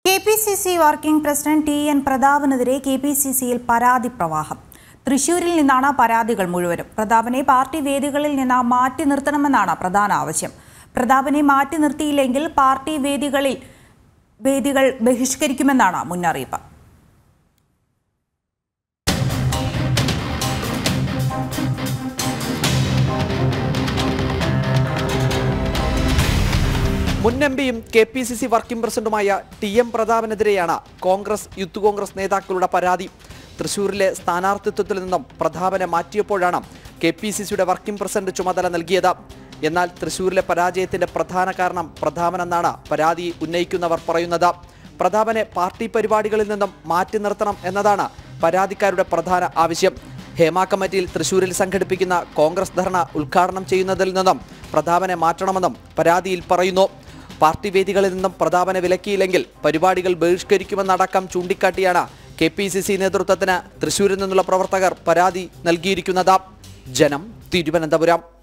K P C C working president T N പ്രതാപനെതിരെ K P C സിയിൽ പരാതി പ്രവാഹം തൃശൂരിൽ നിന്നാണ് പരാതികൾ മുഴുവനും പ്രതാപനെ പാർട്ടി വേദികളിൽ നിന്ന് മാറ്റി നിർത്തണമെന്നാണ് പ്രധാന ആവശ്യം പ്രതാപനെ മാറ്റി നിർത്തിയില്ലെങ്കിൽ പാർട്ടി വേദികളിൽ വേദികൾ ബഹിഷ്കരിക്കുമെന്നാണ് മുന്നറിയിപ്പ് മുൻ എം പിയും K P C C working പ്രസിഡന്റുമായ ടി എം പ്രതാപനെതിരെയാണ് കോൺഗ്രസ് യൂത്ത് കോൺഗ്രസ് നേതാക്കളുടെ പരാതി തൃശൂരിലെ സ്ഥാനാർത്ഥിത്വത്തിൽ നിന്നും പ്രതാപനെ മാറ്റിയപ്പോഴാണ് കെ പി സി സിയുടെ വർക്കിംഗ് പ്രസിഡന്റ് ചുമതല നൽകിയത് എന്നാൽ തൃശൂരിലെ പരാജയത്തിന്റെ പ്രധാന കാരണം പ്രതാപനെന്നാണ് പരാതി ഉന്നയിക്കുന്നവർ പറയുന്നത് പ്രതാപനെ പാർട്ടി പരിപാടികളിൽ നിന്നും മാറ്റി നിർത്തണം എന്നതാണ് പരാതിക്കാരുടെ പ്രധാന ആവശ്യം ഹേമ കമ്മിറ്റിയിൽ തൃശൂരിൽ സംഘടിപ്പിക്കുന്ന കോൺഗ്രസ് ധർണ ഉദ്ഘാടനം ചെയ്യുന്നതിൽ നിന്നും പ്രതാപനെ മാറ്റണമെന്നും പരാതിയിൽ പറയുന്നു പാർട്ടി വേദികളിൽ നിന്നും പ്രതാപനെ വിലക്കിയില്ലെങ്കിൽ പരിപാടികൾ ബഹിഷ്കരിക്കുമെന്നടക്കം ചൂണ്ടിക്കാട്ടിയാണ് കെ പി സി സി നേതൃത്വത്തിന് തൃശൂരിൽ നിന്നുള്ള പ്രവർത്തകർ പരാതി നൽകിയിരിക്കുന്നത് ജനം തിരുവനന്തപുരം